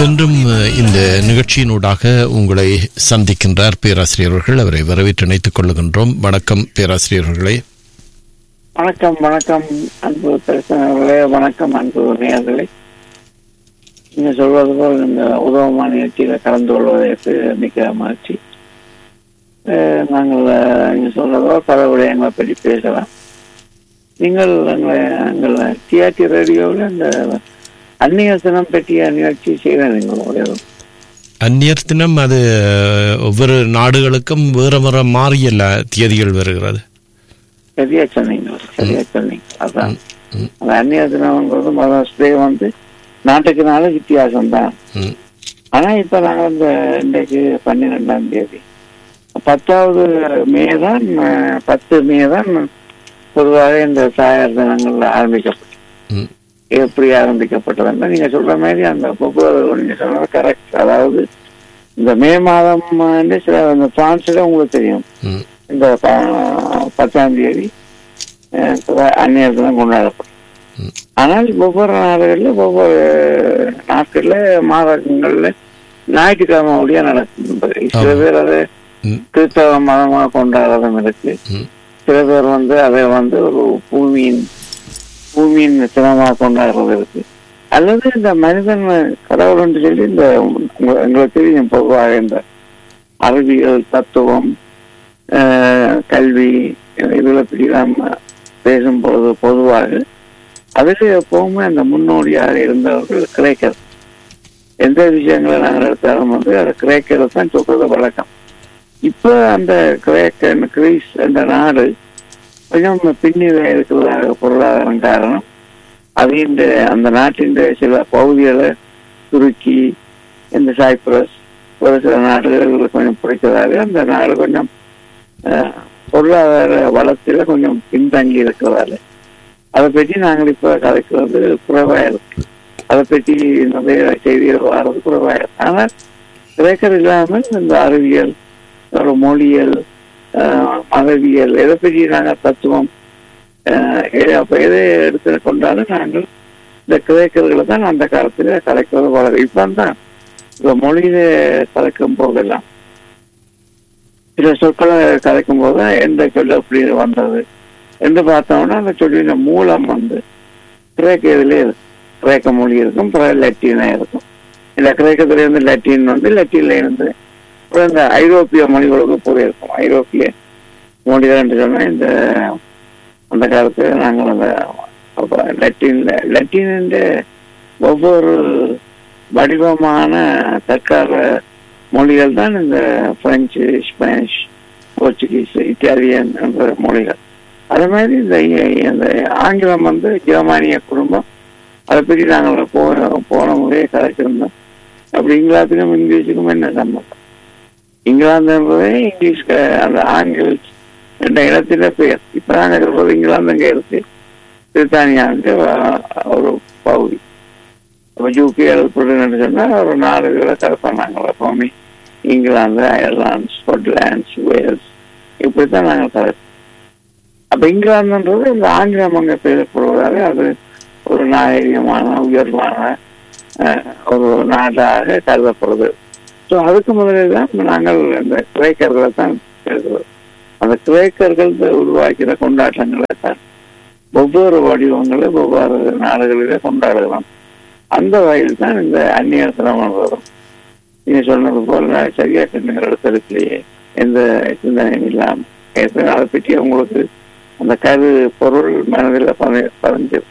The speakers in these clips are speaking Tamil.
இன்றும் அஹ், இந்த நிகழ்ச்சியினூடாக உங்களை சந்திக்கின்றார் பேராசிரியர் அவர்கள் அவரை வரவேற்று இணைத்துக் கொள்ளுகின்றோம் வணக்கம் பேராசிரியர்களே வணக்கம் வணக்கம் அன்பு பேசுகிறவர்களே வணக்கம் அன்பு நேயர்களே நீங்க சொல்வது போல் இந்த உதவமான நிகழ்ச்சியில கலந்து கொள்வதற்கு மிக்க மகிழ்ச்சி அஹ் நாங்கள் அஹ், நீங்க சொல்றது போல் பல விடயங்களை பற்றி பேசலாம் நீங்கள் எங்களை எங்கள் டிஆர்டி ரேடியோவில் இந்த அந்நிய தினம் பற்றிய நிகழ்ச்சி செய்வேன் எங்களுடைய அந்நியர் தினம் அது அஹ், ஒவ்வொரு நாடுகளுக்கும் வேறு வேறு மாறிய ல- தேதிகள் வருகிறது சரியா சொன்னீங்க சரியா சொன்னீங்க அதான் அந்த அந்நிய தினம்ன்றது மதர்ஸ் டே வந்து நாட்டுக்கு நாள் வித்தியாசம் தான் ம், ஆனா இப்ப நாங்க இந்த இன்றைக்கு பன்னிரெண்டாம் தேதி பத்தாவது மே தான் அஹ், பத்து மே தான் பொதுவாக இந்த தாயார் தினங்கள் ஆரம்பிக்கப்பட்டது ம், எப்படி ஆரம்பிக்கப்பட்டதுன்னா நீங்க சொல்ற மாதிரி அந்த பிப்ரவரி நீங்க சொல்றது கரெக்ட் அதாவது இந்த மே மாதம் வந்து சில இந்த பிரான்ஸ்ல உங்களுக்கு தெரியும் ம், இந்த ப- பத்தாம் தேதி அஹ், அந்நியர் தினம் கொண்டாடப்படும் ம். ஆனால் ஒவ்வொரு நாடுகளில் ஒவ்வொரு நாட்கள்ல மாதங்கள்ல ஞாயிற்றுக்கிழமை வழியா நடக்கும் சில ஆமா. பேர் அதை ம், கிறிஸ்தவ மதமா கொண்டாடுறதும் இருக்கு ம், சில பேர் வந்து அதை வந்து ஒரு பூமியின் பூமியின் தினமா கொண்டாடுறது இருக்கு அல்லது இந்த மனிதன் கடவுள் என்று சொல்லி இந்த உங்க- எங்களுக்கு தெரியும் பொதுவாக இந்த அறிவியல் தத்துவம் ஆஹ், கல்வி இதுல பற்றி நாம் பேசும்போது பொதுவாக அதுக்கு எப்பவுமே அந்த முன்னோடியாக இருந்தவர்கள் கிரேக்கர் எந்த விஷயங்களை நாங்கள் எடுத்தாலும் வந்து அது கிரேக்கரை தான் சொல்றது வழக்கம் இப்ப அந்த கிரேக்கன் கிரீஸ் என்ற நாடு கொஞ்சம் பின்னில இருக்கிறதாக பொருளாதாரம் காரணம் அதின் அந்த நாட்டின் சில பகுதிகளை துருக்கி இந்த சைப்ரஸ் ஒரு சில நாடுகள் கொஞ்சம் பிடிக்கிறதாக அந்த நாடு கொஞ்சம் அஹ், பொருளாதார வளர்ச்சியில கொஞ்சம் பின்தங்கி இருக்கிறதால அதை பற்றி நாங்கள் இப்ப கதைக்கிறது குறைவா இருக்கு அதை பற்றி நிறைய செய்திகள் வர்றது குறைவா இருக்கு ஆனால் கிரேக்கர் இல்லாமல் இந்த அறிவியல் ஒரு மொழியல் ஆஹ், மதவியல் எதை பற்றி நாங்கள் தத்துவம் ஆஹ், எ- அப்ப எதை எடுத்து கொண்டாலும் நாங்கள் இந்த கிரேக்கர்களை தான் அந்த காலத்துல கலைக்கிறது வளரும் இப்ப தான் இந்த மொழியில கலைக்கும் போதெல்லாம் சில சொற்களை கலைக்கும் போது எந்த சொல்ல எப்படி வந்தது என்று பார்த்தோம்னா அந்த சொல்லின மூலம் வந்து கிரேக்க இதுல இருக்கு கிரேக்க மொழி இருக்கும் பிறகு லத்தீனா இருக்கும் இந்த கிரேக்கத்துல இருந்து லத்தீன் வந்து லத்தீன்ல இருந்து அப்புறம் இந்த ஐரோப்பிய மொழிகளுக்கு போயிருக்கும் ஐரோப்பிய மொழிகள் என்று சொன்னா இந்த அந்த காலத்துல நாங்கள் அந்த அப்ப லத்தீன்ல லத்தீன் ஒவ்வொரு வடிவமான தற்கால மொழிகள் தான் இந்த பிரெஞ்சு ஸ்பானிஷ் போர்ச்சுகீஸ் இத்தாலியன் என்ற மொழிகள் அதே மாதிரி இந்த இந்த ஆங்கிலம் வந்து ஜெர்மானிய குடும்பம் அதை பற்றி நாங்கள் போன போன முறையே கதைச்சிருந்தோம் அப்படி இங்கிலாந்துக்கும் இங்கிலீஷுக்கும் என்ன சம்பந்தம் இங்கிலாந்துன்றதே இங்கிலீஷ் க- அந்த ஆங்கில என்ற இடத்துல பெயர் இப்ப நாங்கள் சொல்றது இங்கிலாந்து அங்கே இருக்கு பிரித்தானியாவுக்கு ஒரு பகுதி அப்ப யூகே பிரிட்டன் சொன்னா ஒரு நாடுகளை கலப்போம் நாங்கள் எப்பவுமே இங்கிலாந்து அயர்லாந்து ஸ்காட்லாந்து வேல்ஸ் இப்படித்தான் நாங்கள் கலப்போம் அப்ப இங்கிலாந்துன்றது இந்த ஆங்கிலம் அங்கே பேசப்படுவதால அது ஒரு நாகரிகமான உயர்வான அஹ், ஒரு நாடாக கருதப்படுது ஸோ அதுக்கு முதலில் தான் நாங்கள் இந்த கிரேக்கர்களை தான் பேசுகிறோம் அந்த கிரேக்கர்கள் உருவாக்கிற கொண்டாட்டங்களை தான் ஒவ்வொரு வடிவங்களும் ஒவ்வொரு நாடுகளிலே கொண்டாடுகிறோம் அந்த வகையில் தான் இந்த அந்நிய சிரமம் வரும் நீங்க சொன்னது போல நான் சரியா சொன்னீங்க இடத்திலேயே எந்த சிந்தனையும் இல்லாமல் ஏற்கனவே அதை பற்றி உங்களுக்கு அந்த கரு பொருள் மனதில் பதி- பதிஞ்சிருக்கு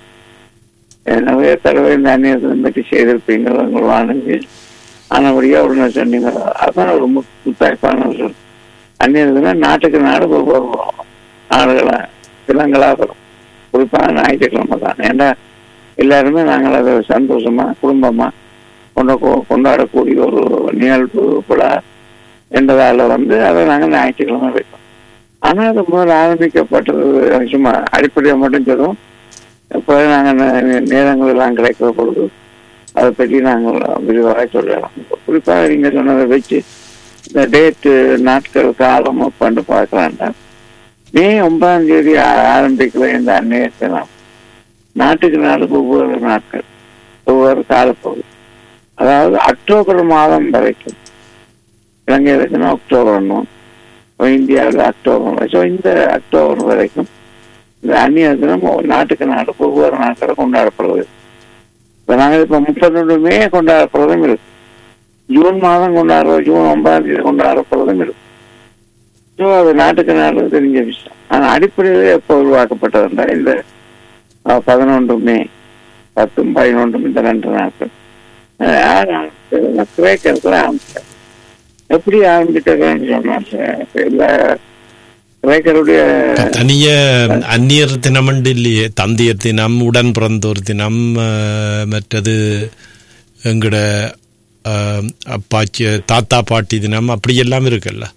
நிறைய தடவை இந்த அந்நியத்தை பற்றி செய்திருப்பீங்க உங்கள் வானங்க ஆனபடியா உடனே சொன்னீங்க அதான் ஒரு மு- முத்தாய்ப்பான ஒரு சொல் அந்நியதுன்னா நாட்டுக்கு நாடு ஒவ்வொரு நாடுகளா தினங்களா வரும் குறிப்பாக ஞாயிற்றுக்கிழமை தான் ஏன்னா எல்லாருமே நாங்கள் அதை சந்தோஷமா குடும்பமா கொண்ட கொண்டாடக்கூடிய ஒரு நிகழ்வு விழா என்றதால வந்து அதை நாங்கள் ஞாயிற்றுக்கிழமை வைப்போம் ஆனா அது முதல்ல ஆரம்பிக்கப்பட்டது சும்மா அடிப்படையை மட்டும் சொல்லுவோம் இப்போ நாங்கள் நேரங்கள் எல்லாம் கிடைக்கிற பொழுது அதை பற்றி நாங்கள் விரிவாக சொல்லலாம் குறிப்பாக நீங்க சொன்னதை வச்சு இந்த டேட்டு நாட்கள் காலம் பண்ணி பார்க்கலாம்டா மே ஒன்பதாம் தேதி ஆ- ஆரம்பிக்கிற இந்த அந்நியத்தை நாம் நாட்டுக்கு நாடு ஒவ்வொரு நாட்கள் ஒவ்வொரு காலப்பகுதி அதாவது அக்டோபர் மாதம் வரைக்கும் இலங்கையில் இருக்குன்னா அக்டோபர் ஒன்றும் இந்தியாவில் அக்டோபர் ஸோ இந்த அக்டோபர் வரைக்கும் இந்த அந்நிய தினம் ஒரு நாட்டுக்கு நாடு ஒவ்வொரு நாட்டில் கொண்டாடப்படுவது இப்போ நாங்கள் இப்போ முப்பத்தி மே கொண்டாடப்படுறதும் இருக்கு ஜூன் மாதம் கொண்டாடுறோம் ஜூன் ஒன்பதாம் தேதி கொண்டாடப்படுறதும் இருக்கு ஸோ அது நாட்டுக்கு நாடு தெரிஞ்ச விஷயம் ஆனால் அடிப்படையிலே எப்போ உருவாக்கப்பட்டதுன்னா இந்த அஹ், பதினொன்று மே பத்தும் பதினொன்றும் இந்த ரெண்டு நாட்கள் அஹ், யார் ஆரம்பிச்சதுன்னா கிரேக்கர்கள் ஆரம்பிச்சார் எப்படி ஆரம்பிச்சதுன்னு சொன்னா அஹ், எல்லா கிரேக்கருடைய தனிய அந்நியர் தினம் உண்டு இல்லையே தந்தையர் தினம் உடன் பிறந்தோர் தினம் அஹ், மற்றது எங்கட அஹ், அப்பாச்சி தாத்தா பாட்டி தினம் அப்படி எல்லாம் இருக்குல்ல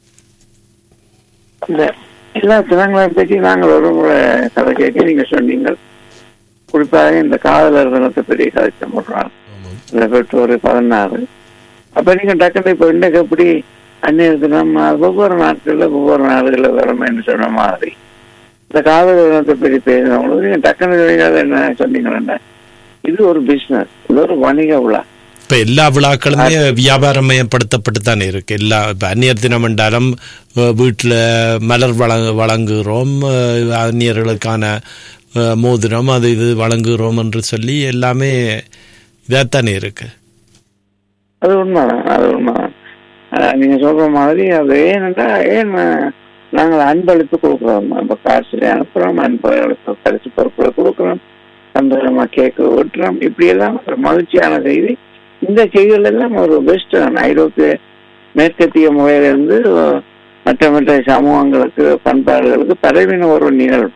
இந்த எல்லா தினங்களையும் பற்றி நாங்கள் ஒரு முறை கதை கேட்க நீங்க சொன்னீங்க குறிப்பாக இந்த காதலர் தினத்தை பற்றி கதைச்ச முறாள் இந்த பெற்றோர் பதினாறு அப்ப நீங்க டக்குனு இப்ப இன்னைக்கு எப்படி அந்நியர் தினம் அது ஒவ்வொரு நாட்கள்ல ஒவ்வொரு நாடுகளில் வரணும்னு சொன்ன மாதிரி இந்த காதலர் தினத்தை பற்றி பேசினவங்களுக்கு நீங்க டக்குனு சொன்னீங்க அது என்ன சொன்னீங்கன்னா இது ஒரு பிசினஸ் இது ஒரு வணிக விழா இப்ப எல்லா விழாக்களுமே வியாபாரமயப்படுத்தப்பட்டு தானே இருக்கு எல்லா இப்ப அந்நியர் தினம் என்றாலும் அஹ், வீட்டுல மலர் வழங்க வழங்குகிறோம் அஹ், அந்நியர்களுக்கான அஹ், மோதிரம் அது இது வழங்குகிறோம் என்று சொல்லி எல்லாமே இதாத்தானே இருக்கு அது உண்மைதான் அது உண்மைதான் அஹ் நீங்க சொல்ற மாதிரி அது ஏனென்றா ஏன் அஹ், நாங்கள் அன்பளிப்பு கொடுக்குறோம் நம்ம காசு அனுப்புறோம் அன்பளிப்பு பரிசு பொருட்களை கொடுக்குறோம் சந்தோஷமா கேக்கு வெட்டுறோம் இப்படி எல்லாம் ஒரு மகிழ்ச்சியான செய்தி இந்த செய்திகள் எல்லாம் ஒரு பெஸ்ட் ஐரோப்பிய மேற்கத்திய முறையிலிருந்து அஹ், மற்ற மற்ற சமூகங்களுக்கு பண்பாடுகளுக்கு பரவின ஒரு நிகழ்வு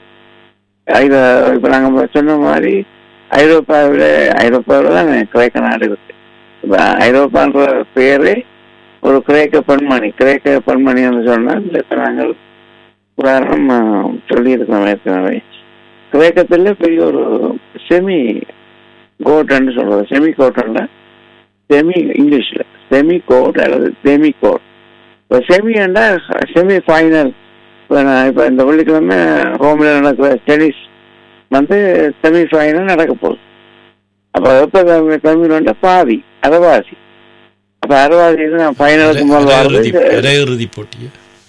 இத இப்ப நாங்க சொன்ன மாதிரி ஐரோப்பாவில ஐரோப்பாவில தான் கிரேக்க நாடு இருக்கு இப்ப ஐரோப்பான்ற பேரே ஒரு கிரேக்க பெண்மணி கிரேக்க பெண்மணி என்று சொன்னால் இந்த இப்ப நாங்கள் உதாரணம் அஹ், சொல்லியிருக்கிறோம் ஏற்கனவே கிரேக்கத்தில் பெரிய ஒரு செமி கோட்ன்னு சொல்றது செமி கோட்டன்ல செமி இங்கிலீஷ்ல செமி கோட் அல்லது செமி கோட் இப்போ செமின்னா செமி ஃபைனல் இப்போ நான் இப்போ இந்த வெள்ளிக்கிழமை ரோமில் நடக்கிற டென்னிஸ் வந்து செமி ஃபைனல் நடக்க போகுது அப்போ எப்போ தமிழ் பாதி அரைவாசி அப்போ அரைவாசி நான் ஃபைனலுக்கு முதல்ல இறுதி வருது இறுதி போட்டி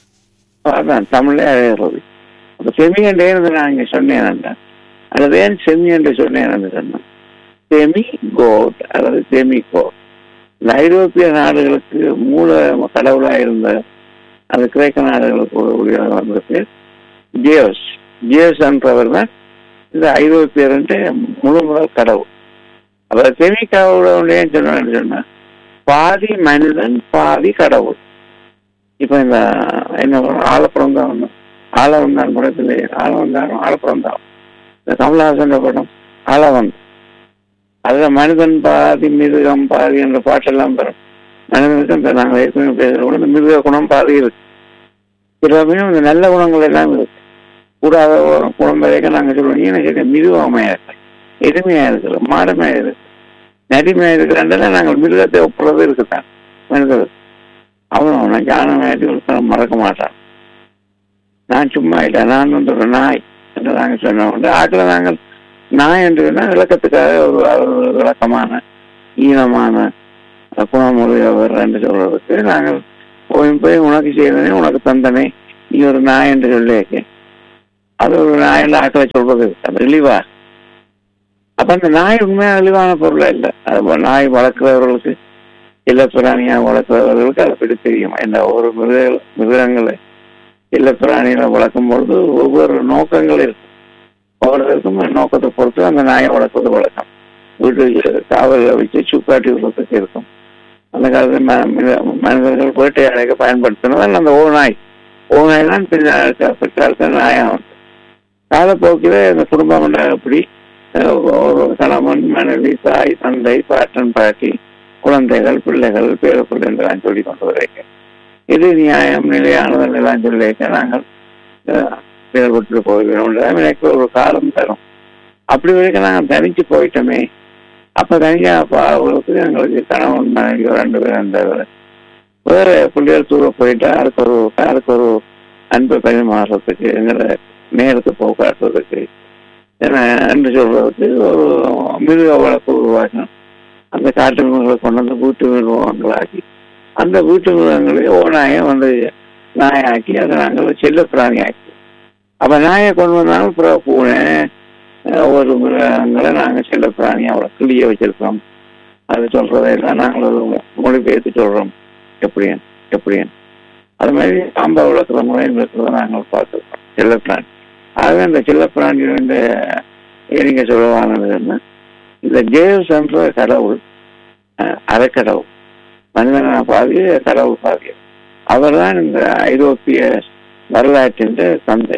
அதான் தமிழ்ல அரையிறது அப்போ செமி என்று நான் இங்கே சொன்னேன் அல்லது ஏன் செமி என்று சொன்னேன் சொன்னேன் செமி கோட் அல்லது செமி கோட் இந்த ஐரோப்பிய நாடுகளுக்கு மூல கடவுளாக இருந்த அந்த கிரேக்க நாடுகளுக்கு உரிய வந்த பேர் ஜியோஸ் ஜியோஸ் என்றவர் தான் இந்த ஐரோப்பியர் முழு முதல் கடவுள் அப்ப செமி கடவுளுடைய சொன்னு சொன்னா பாதி மனிதன் பாதி கடவுள் இப்ப இந்த என்ன ஆலப்புறம் தான் ஆலவந்தான் படத்துல ஆலவந்தான் ஆலப்புறம் தான் இந்த கமலஹாசன் படம் ஆலவந்தான் அதுல மனிதன் பாதி மிருகம் பாதி என்ற பாட்டெல்லாம் பெறும் மனிதனுக்கு இந்த நாங்கள் ஏற்கனவே பேசுகிற கூட இந்த மிருக குணம் பாதி இருக்கு சிலமையும் இந்த நல்ல குணங்கள் எல்லாம் இருக்கு கூடாத குணம் வரைக்கும் நாங்கள் சொல்லுவோம் எனக்கு மிருகமையா இருக்கு எளிமையா இருக்குது மாடமையா இருக்கு நடிமையா இருக்கிறாண்டல நாங்கள் மிருகத்தை ஒப்புறது இருக்குதான் மனிதர்கள் அவன் அவனை ஞானமாயிட்டு மறக்க மாட்டான் நான் சும்மா இல்லை நான் வந்து ஒரு நாய் என்று நாங்கள் சொன்னோம் ஆக்கில் நாங்கள் நாய் என்று விளக்கத்துக்காக ஒரு ஒரு விளக்கமான ஈனமான குணமுறையவர் என்று சொல்றதுக்கு நாங்கள் போய் போய் உனக்கு செய்தனே உனக்கு தந்தனே நீ ஒரு நாய் என்று சொல்லியிருக்க அது ஒரு நாயில் ஆக்களை சொல்றது அது இழிவா அப்ப அந்த நாய் உண்மையாக இழிவான பொருள் இல்லை அது நாய் வளர்க்கிறவர்களுக்கு இல்ல பிராணியா வளர்க்கிறவர்களுக்கு அதை பற்றி தெரியும் இந்த ஒரு மிருக மிருகங்களை இல்ல பிராணிகளை வளர்க்கும் பொழுது ஒவ்வொரு நோக்கங்கள் இருக்கும் ஒவ்வொருத்தருக்கும் நோக்கத்தை பொறுத்து அந்த நாயை வளர்ப்பது வழக்கம் வீட்டு காவலில் வச்சு சுக்காட்டி விடுறதுக்கு இருக்கும் அந்த காலத்தில் மனிதர்கள் வேட்டையாடைக்க பயன்படுத்தினதால் அந்த ஓ நாய் ஓ நாய் தான் பிற்காலத்தில் நாயாகும் காலப்போக்கில் இந்த குடும்பம் எப்படி ஒரு கணவன் மனைவி தாய் தந்தை பாட்டன் பாட்டி குழந்தைகள் பிள்ளைகள் பேர பிள்ளைகள் சொல்லி கொண்டு வரைக்க இது நியாயம் நிலையானது எல்லாம் சொல்லி நாங்கள் செயல்பட்டு போகிறோம் எனக்கு ஒரு காலம் தரும் அப்படி வரைக்கும் நாங்கள் தனிச்சு போயிட்டோமே அப்ப தனியா அவங்களுக்கு எங்களுக்கு கணவன் மனைவி ரெண்டு பேரும் இருந்தவர் வேற பிள்ளைகள் தூர போயிட்டா அதுக்கு ஒரு அதுக்கு ஒரு அன்பை பரிமாறுறதுக்கு எங்களை நேரத்தை போக்காட்டுறதுக்கு என்று சொல்றதுக்கு ஒரு மிருக வழக்கு உருவாக்கணும் அந்த காட்டு மிருகங்களை கொண்டு வந்து வீட்டு மிருகங்களாக்கி அந்த வீட்டு மிருகங்களை ஓநாயை வந்து நாயாக்கி அதை நாங்கள் செல்ல பிராணியாக்கி அப்ப நாயை கொண்டு வந்தாலும் அப்புறம் பூனை அஹ், ஒரு மிருகங்களை நாங்கள் செல்ல பிராணி அவ்வளோ கிளிய வச்சிருக்கோம் அது சொல்றதையெல்லாம் நாங்கள் ஒரு மொழிபெயர்த்து சொல்றோம் எப்படியன் எப்படியன் அது மாதிரி பாம்பை வளர்க்குற முறையில் இருக்கிறத நாங்கள் பார்த்துருக்கோம் செல்லப்பிராணி ஆகவே அந்த செல்லப்பிராணியோட நீங்க சொல்லுவாங்க இந்த ஜேம்ஸ் என்ற கடவுள் அஹ், அறக்கடவுள் மனிதன பாதி கடவுள் பாதி அவர்தான் இந்த ஐரோப்பிய வரலாற்றின் தந்தை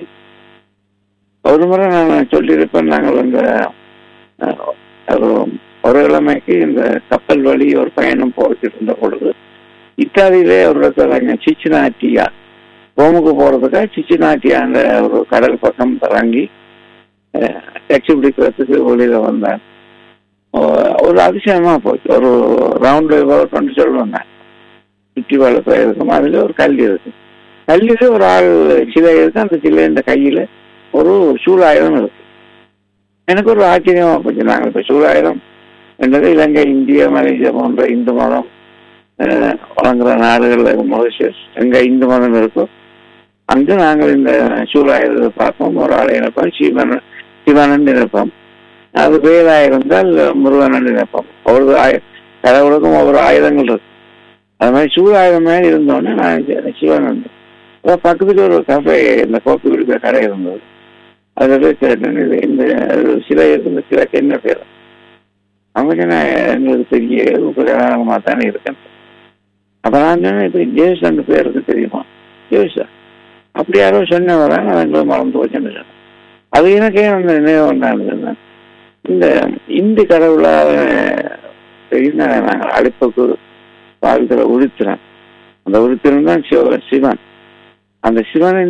ஒரு முறை நான் சொல்லியிருப்பேன் நாங்கள் இந்த அஹ், ஒரு ஒரு கிழமைக்கு இந்த கப்பல் வழி ஒரு பயணம் போய்கிட்டு இருந்த பொழுது இத்தாலியிலே ஒரு இடத்துல சிச்சினாட்டியா ரோமுக்கு போறதுக்காக சிச்சினாட்டியான்ற ஒரு கடல் பக்கம் இறங்கி டேக்ஸி பிடிக்கிறதுக்கு வெளியில வந்தேன் ஒ- ஒரு அதிசயமா போச்சு ஒரு ரவுண்ட் கொண்டு சொல்லுவாங்க சுற்றி வாழ இருக்கும் அதுல ஒரு கல் இருக்கு கல்லில ஒரு ஆள் சிலை இருக்கு அந்த சிலை இந்த கையில ஒரு சூழாயுதம் இருக்கு எனக்கு ஒரு ஆச்சரியமா போச்சு நாங்கள் இப்ப சூழாயுதம் என்றது இலங்கை இந்திய மலேசியா போன்ற இந்து மதம் அஹ், வழங்குற நாடுகள் மொரிஷியஸ் எங்க இந்து மதம் இருக்கோ அங்கு நாங்கள் இந்த சூழாயுதத்தை பார்ப்போம் ஒரு ஆளை நினைப்போம் சிவன் சிவனன் நினைப்போம் அது வேதா இருந்தால் முருகனன் நினைப்போம் ஒவ்வொரு ஆய கடவுளுக்கும் ஒவ்வொரு ஆயுதங்கள் இருக்கு அது மாதிரி சூழாயுதம் மாதிரி இருந்தோடனே நான் சரி, சிவன் வந்து அப்புறம் பக்கத்துல ஒரு கஃபே இந்த கோப்பி குடிக்கிற கடை இருந்தது அதில் போய் கேட்டேன் இது இந்த சிலை இருக்கு இந்த சிலைக்கு என்ன பேர் அவங்க நான் எங்களுக்கு பெரிய உபகாரமாக தானே இருக்கேன் அப்ப நான் சொன்னேன் இப்ப ஜேசன் பேருக்கு தெரியுமா ஜேசா அப்படி யாரோ சொன்னவரா நான் எங்களுக்கு மறந்து போச்சுன்னு சொன்னேன் அது எனக்கே அந்த நினைவு ஒன்றாங்க இந்த இந்து கடவுளாக என்ன நாங்கள் அழைப்புக்கு வாழ்க்கிற உருத்திரன் அந்த உருத்திரன் தான் சிவ சிவன் அந்த சிவனின்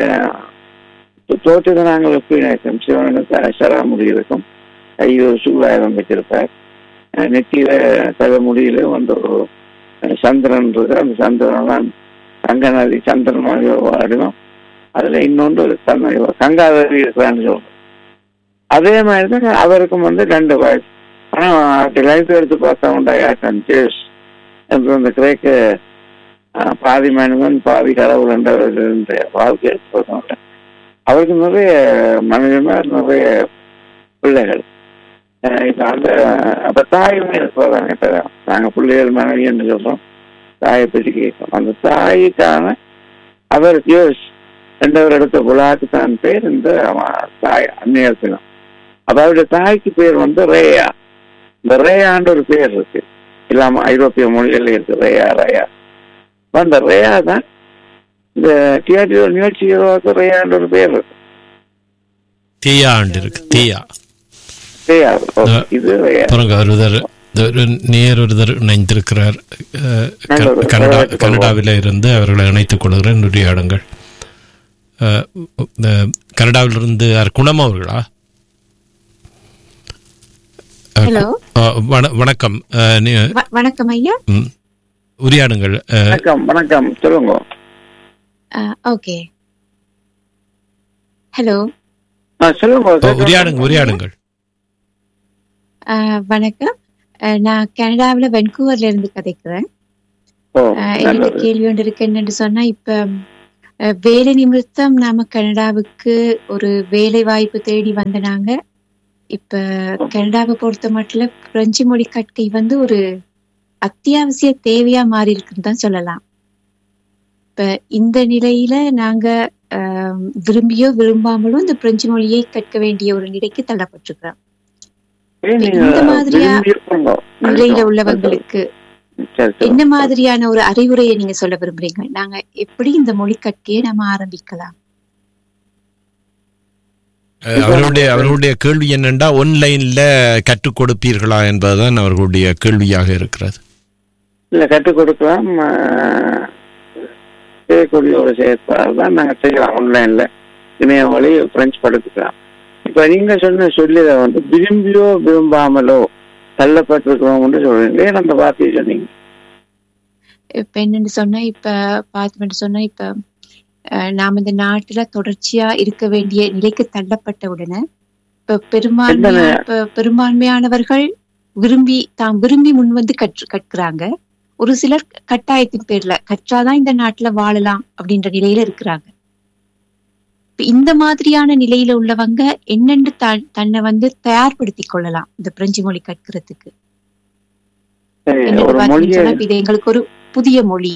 தோற்றத்தை நாங்கள் எப்படி நினைக்கிறோம் சிவனுக்கு சராமுடி இருக்கும் கையில் ஒரு சூழாயுதம் வச்சிருப்பார் அஹ் நெத்தியில தலைமுடியில வந்து ஒரு அஹ் சந்திரன் இருக்கு அந்த சந்திரன் தான் கங்கை நதி சந்திரன் மாதிரி ஒரு வடிவம் அதுல இன்னொன்று ஒரு தன்மை கங்காதேவி இருக்கிறான்னு சொல்றோம் அதே மாதிரி தான் அவருக்கும் வந்து ரெண்டு வயசு ஆனா லைஃப் எடுத்து பார்த்தா உண்டாயாட்டம் ஜேஸ் என்று அந்த கிரேக்க அஹ், பாதி மனிதன் பாதி கடவுள் என்ற ஒரு வாழ்க்கை எடுத்து பார்த்தோம் அவருக்கு நிறைய மனிதர்கள் நிறைய பிள்ளைகள் அஹ் இப்ப அந்த அப்ப தாயுமே இருக்கிறாங்க இப்ப நாங்க பிள்ளைகள் மனைவி என்று சொல்றோம் தாயை பற்றி கேட்கிறோம் அந்த தாய்க்கான அவர் யோஸ் ரெண்டவர் எடுத்த விழாக்கு தான் பேர் இந்த அவ- தாய் அந்நியத்தினம் அப்ப அவருடைய தாய்க்கு பேர் வந்து ரேயா இந்த ரேயான்ற ஒரு பேர் இருக்கு இல்லாம ஐரோப்பிய மொழிகள் இருக்கு ரேயா ரேயா அப்ப அந்த ரேயா தான் இந்த தியேட்டர் நிகழ்ச்சி ஹீரோவுக்கு ரேயான்ற ஒரு பேர் இருக்கு தீயா ஆண்டு இருக்கு தீயா ரேயா ஓகே. இது ரேயா பாருங்க ஒருதர் ஒரு நேர் ஒருதர் இணைந்திருக்கிறார் அஹ், க- நல்லது. கனடா வரவேற்றுக் கனடாவில் இருந்து அவர்களை இணைத்துக் கொள்கிறேன் உரையாடுங்கள் அஹ், இந்த கனடாவிலிருந்து யார் குணம் அவர்களா அஹ், ஹலோ அஹ், வண- வணக்கம் அஹ், நீ- வ- வணக்கம் ஐயா ம், உரையாடுங்கள் அஹ், வணக்கம் வணக்கம் சொல்லுங்க ஓகே ஹலோ ஆ, சொல்லுங்க அஹ், உரையாடுங்க உரையாடுங்கள் வணக்கம் அஹ், நான் கனடாவில் வென்கூவர்ல இருந்து கதைக்கிறேன் ஓ அஹ், என்னோட நல்லது கேள்வி ஒன்று இருக்கு என்னன்னு சொன்னா இப்ப அஹ், வேலை நிமித்தம் நாம கனடாவுக்கு ஒரு வேலை வாய்ப்பு தேடி வந்த நாங்க இப்ப கனடாவை பொறுத்த மட்டும் பிரெஞ்சு மொழி கற்கை வந்து ஒரு அத்தியாவசிய தேவையா மாறி இருக்குன்னு தான் சொல்லலாம் இப்ப இந்த நிலையில நாங்க ஆம், விரும்பியோ விரும்பாமலோ இந்த பிரெஞ்சு மொழியை கற்க வேண்டிய ஒரு நிலைக்கு தள்ளப்பட்டிருக்கிறோம் ஏன் நீங்க இந்த மாதிரியா விரும்பி இருப்பீங்க? நிலையில உள்ளவங்களுக்கு சரி, சரி. என்ன மாதிரியான ஒரு அறிவுரையை நீங்க சொல்ல விரும்புறீங்க நாங்க எப்படி இந்த மொழி கற்கையை நம்ம ஆரம்பிக்கலாம் அஹ், அவர்களுடைய அவர்களுடைய கேள்வி என்னென்றா ஒன்லைன்ல கற்றுக் கொடுப்பீர்களா என்பதுதான் அவர்களுடைய கேள்வியாக இருக்கிறது இல்ல கற்றுக் கொடுக்கலாம் ஆ, செய்யக்கூடியோட செயற்பாடு தான் நாங்க செய்யலாம் ஆன்லைன்ல இணைய வழி பிரெஞ்சு படிச்சுக்கலாம் இப்ப நீங்க சொன்ன சொல்லித வந்து விரும்பியோ விரும்பாமலோ தள்ளப்பட்டிருக்கிறோம்னு சொல்றீங்க ஏன் அந்த வார்த்தையை சொன்னீங்க இப்ப என்னன்னு சொன்னா இப்ப பார்த்தோம்னு சொன்னா இப்ப அஹ், நாம் இந்த நாட்டுல தொடர்ச்சியா இருக்க வேண்டிய நிலைக்கு தள்ளப்பட்ட உடனே இப்ப பெரும்பான்மையா எத்தனை- இப்ப பெரும்பான்மையானவர்கள் விரும்பி தாம் விரும்பி முன் வந்து கற்று கற்கிறாங்க ஒரு சிலர் கட்டாயத்தின் பேர்ல கற்றாதான் இந்த நாட்டுல வாழலாம் அப்படின்ற நிலையில இருக்கிறாங்க இப்ப இந்த மாதிரியான நிலையில உள்ளவங்க என்னென்று த- தன்னை வந்து தயார்படுத்திக் கொள்ளலாம் இந்த பிரெஞ்சு மொழி கற்கிறதுக்கு சரி, என்னன்னு ஒரு பார்த்தீங்கன்னு மொழியை சொன்னா, இப்ப இது எங்களுக்கு ஒரு புதிய மொழி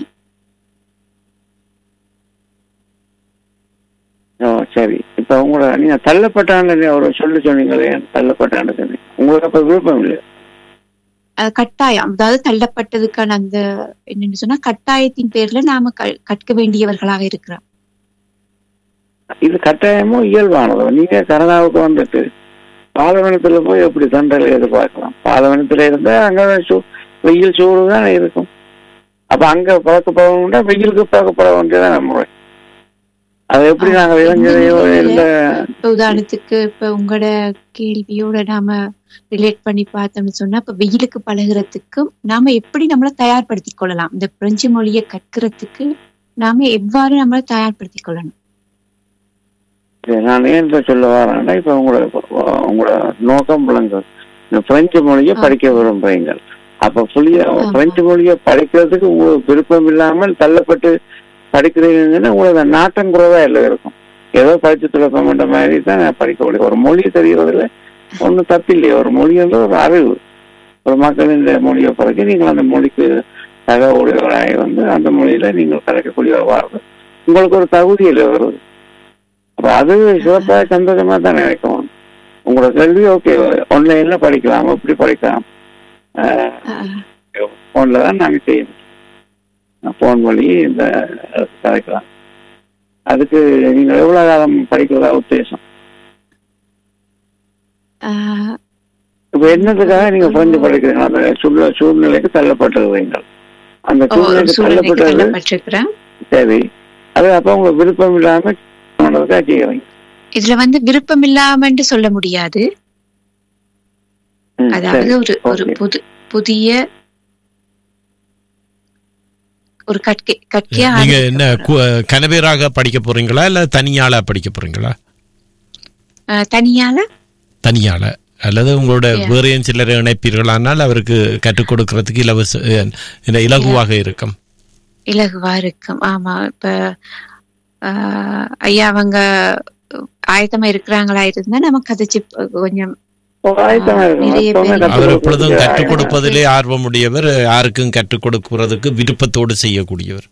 ஓ, சரி இப்ப உங்களோட நீங்க தள்ளப்பட்டான்னு ஒரு சொல்லி சொன்னீங்களே தள்ளப்பட்டான்னு சொன்னீங்க உங்களுக்கு அப்ப விருப்பம் இல்லை அஹ் கட்டாயம் அதாவது தள்ளப்பட்டதுக்கான அந்த என்னன்னு சொன்னா கட்டாயத்தின் பேர்ல நாம க- கற்க வேண்டியவர்களாக இருக்கிறோம் இது கட்டாயமும் இயல்பானது நீங்க கனடாவுக்கு வந்துட்டு பாலவனத்துல போய் எப்படி தண்டலை எதிர்பார்க்கலாம் பாலவனத்துல இருந்தா அங்க சூ- வெயில் சூடு தான் இருக்கும் அப்ப அங்க பழக்கப்படணும்னா வெயிலுக்கு பழக்கப்பட வேண்டியதான் நம்ம அது எப்படி நாங்க இளைஞரையோ இல்ல இப்ப உதாரணத்துக்கு இப்ப உங்களோட கேள்வியோட நாம ரிலேட் பண்ணி பார்த்தோம்னு சொன்னா இப்ப வெயிலுக்கு பழகுறதுக்கும் நாம எப்படி நம்மளை தயார்படுத்திக் கொள்ளலாம் இந்த பிரெஞ்சு மொழியை கற்கிறதுக்கு நாம எவ்வாறு நம்மளை தயார்படுத்திக் கொள்ளணும் சரி, நான் ஏன் இதை சொல்ல வரேன்னா இப்ப உங்களோட உங்களோட நோக்கம் விளங்கும் இந்த பிரெஞ்சு மொழியை ஆ. படிக்க விரும்புறீங்க அப்ப புளிய ஆமா. பிரெஞ்சு மொழியை படிக்கிறதுக்கு உங்களுக்கு விருப்பம் இல்லாமல் தள்ளப்பட்டு படிக்கிறீங்கன்னா உங்களுக்கு நாட்டம் குறைவா இல்லை இருக்கும் ஏதோ படிச்சு துளப்பமன்ற மாதிரி தான் நான் படிக்க முடியும் ஒரு மொழி தெரியறதுல ஒன்றும் தப்பில்லையே ஒரு மொழின்றது ஒரு அறிவு ஒரு மக்களின் இந்த மொழியை பிறகு நீங்கள் அந்த மொழிக்கு தகவலுகளாய் வந்து அந்த மொழியில நீங்கள் கலைக்கக்கூடிய வாழ்வு உங்களுக்கு ஒரு தகுதியில் வருது அப்ப அது சிறப்பா சந்தோஷமா தான் நினைக்கும் உங்களோட கல்வி ஓகே ஆன்லைன்ல படிக்கலாம் எப்படி படிக்கலாம் அஹ் போன்ல தான் நாங்க செய்யணும் போன் வழி இந்த கலைக்கலாம் அதுக்கு நீங்க எவ்வளவு காலம் படிக்கிறதா உத்தேசம் அஹ் இப்ப என்னதுக்காக நீங்க பிரெஞ்சு படிக்கிறீங்க அந்த சூழ்நிலை சூழ்நிலைக்கு தள்ளப்பட்டிருக்கீங்க அந்த ஓ, ஒரு சூழ்நிலைக்கு சூழ்நிலைக்கு தள்ளப்பட்டது தள்ளப்பட்டிருக்கிறேன் சரி அது அப்ப உங்களுக்கு விருப்பம் இல்லாம போனதுக்காக செய்யறீங்க இதுல வந்து விருப்பம் இல்லாமன்னு சொல்ல முடியாது ம், அதாவது சரி. ஒரு ஒரு Okay. புது புதிய ஒரு கற்கை கற்கையா நீங்க என்ன கு- கனவேராக படிக்க போறீங்களா இல்ல தனியாளா படிக்க போறீங்களா அஹ், தனியால தனியாள அல்லது உங்களோட Yeah. வேறு சிலர் இணைப்பீர்களானால் அவருக்கு கற்றுக் கொடுக்கறதுக்கு இலவச அஹ், என்ன இலகுவாக இருக்கும் இலகுவா இருக்கும் ஆமா இப்ப ஆஹ், ஐயா அவங்க ஆயத்தமா இருக்கிறாங்களா இருந்தா நம்ம கதைச்சு கொஞ்சம் ஓ, ஆயத்தமா இருக்கணும். நிறைய எப்பவுமே பேர் கற்றுக் அவர் எப்பொழுதும் கொடுக்கறதுக்கு கற்றுக் ஆயத்தமா கொடுப்பதிலே ஆர்வமுடையவர் யாருக்கும் கற்றுக் கொடுக்கிறதுக்கு விருப்பத்தோடு செய்யக்கூடியவர்